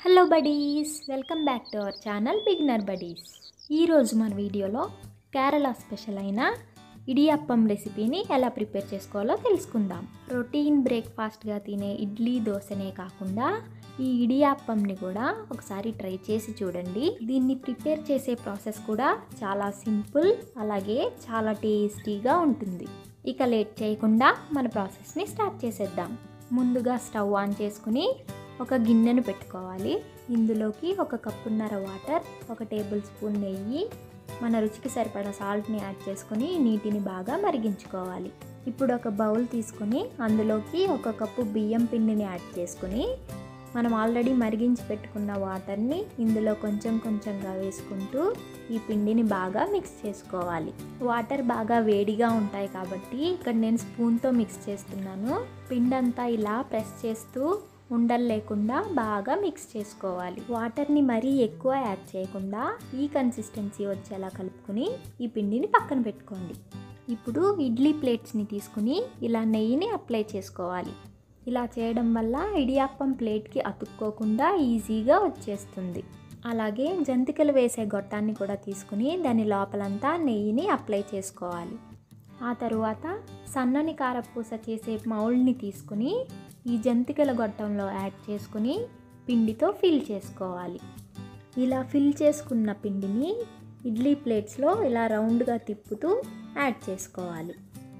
hello buddies welcome back to our channel beginner buddies ఈరోజు మన వీడియోలో కేరళ స్పెషల్ అయిన ఇడియప్పం రెసిపీని ఎలా ప్రిపేర్ చేసుకోవాలో తెలుసుకుందాం రొటీన్ బ్రేక్ఫాస్ట్గా తినే ఇడ్లీ దోశనే కాకుండా ఈ ఇడియాప్పంని కూడా ఒకసారి ట్రై చేసి చూడండి దీన్ని ప్రిపేర్ చేసే ప్రాసెస్ కూడా చాలా సింపుల్ అలాగే చాలా టేస్టీగా ఉంటుంది ఇక లేట్ చేయకుండా మన ప్రాసెస్ని స్టార్ట్ చేసేద్దాం ముందుగా స్టవ్ ఆన్ చేసుకుని ఒక గిన్నెను పెట్టుకోవాలి ఇందులోకి ఒక కప్పున్నర వాటర్ ఒక టేబుల్ స్పూన్ నెయ్యి మన రుచికి సరిపడా సాల్ట్ని యాడ్ చేసుకుని నీటిని బాగా మరిగించుకోవాలి ఇప్పుడు ఒక బౌల్ తీసుకుని అందులోకి ఒక కప్పు బియ్యం పిండిని యాడ్ చేసుకుని మనం ఆల్రెడీ మరిగించి పెట్టుకున్న వాటర్ని ఇందులో కొంచెం కొంచెంగా వేసుకుంటూ ఈ పిండిని బాగా మిక్స్ చేసుకోవాలి వాటర్ బాగా వేడిగా ఉంటాయి కాబట్టి ఇక్కడ నేను స్పూన్తో మిక్స్ చేస్తున్నాను పిండి అంతా ఇలా ప్రెస్ చేస్తూ ఉండలు లేకుండా బాగా మిక్స్ చేసుకోవాలి వాటర్ని మరీ ఎక్కువ యాడ్ చేయకుండా ఈ కన్సిస్టెన్సీ వచ్చేలా కలుపుకుని ఈ పిండిని పక్కన పెట్టుకోండి ఇప్పుడు ఇడ్లీ ప్లేట్స్ని తీసుకుని ఇలా నెయ్యిని అప్లై చేసుకోవాలి ఇలా చేయడం వల్ల ఇడియాప్పం ప్లేట్కి అతుక్కోకుండా ఈజీగా వచ్చేస్తుంది అలాగే జంతికలు వేసే గొట్టాన్ని కూడా తీసుకుని దాని లోపలంతా నెయ్యిని అప్లై చేసుకోవాలి ఆ తరువాత సన్నని కారపూస చేసే మౌల్డ్ని తీసుకుని ఈ జంతికల గొట్టంలో యాడ్ చేసుకుని పిండితో ఫిల్ చేసుకోవాలి ఇలా ఫిల్ చేసుకున్న పిండిని ఇడ్లీ ప్లేట్స్లో ఇలా రౌండ్గా తిప్పుతూ యాడ్ చేసుకోవాలి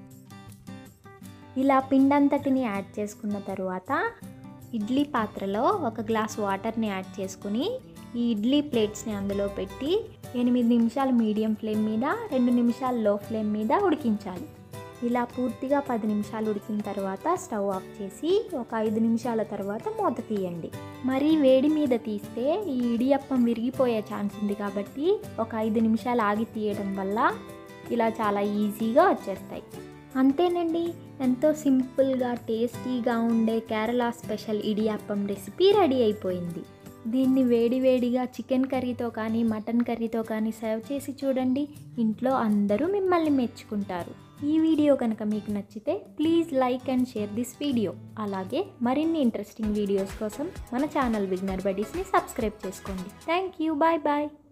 ఇలా పిండంతటిని యాడ్ చేసుకున్న తరువాత ఇడ్లీ పాత్రలో ఒక గ్లాస్ వాటర్ని యాడ్ చేసుకుని ఈ ఇడ్లీ ప్లేట్స్ని అందులో పెట్టి ఎనిమిది నిమిషాలు మీడియం ఫ్లేమ్ మీద రెండు నిమిషాలు లో ఫ్లేమ్ మీద ఉడికించాలి ఇలా పూర్తిగా పది నిమిషాలు ఉడికిన తర్వాత స్టవ్ ఆఫ్ చేసి ఒక ఐదు నిమిషాల తర్వాత మూత తీయండి మరి వేడి మీద తీస్తే ఈ ఇడియప్పం విరిగిపోయే ఛాన్స్ ఉంది కాబట్టి ఒక ఐదు నిమిషాలు ఆగి తీయడం వల్ల ఇలా చాలా ఈజీగా వచ్చేస్తాయి అంతేనండి ఎంతో సింపుల్గా టేస్టీగా ఉండే Kerala special idiyappam recipe ready అయిపోయింది దీన్ని వేడివేడిగా చికెన్ కర్రీతో కానీ మటన్ కర్రీతో కానీ సర్వ్ చేసి చూడండి ఇంట్లో అందరూ మిమ్మల్ని మెచ్చుకుంటారు ఈ వీడియో కనుక మీకు నచ్చితే please like and share this video అలాగే మరిన్ని ఇంట్రెస్టింగ్ వీడియోస్ కోసం మన ఛానల్ బిగ్నర్ బడీస్ని సబ్స్క్రైబ్ చేసుకోండి థ్యాంక్ యూ బాయ్ బాయ్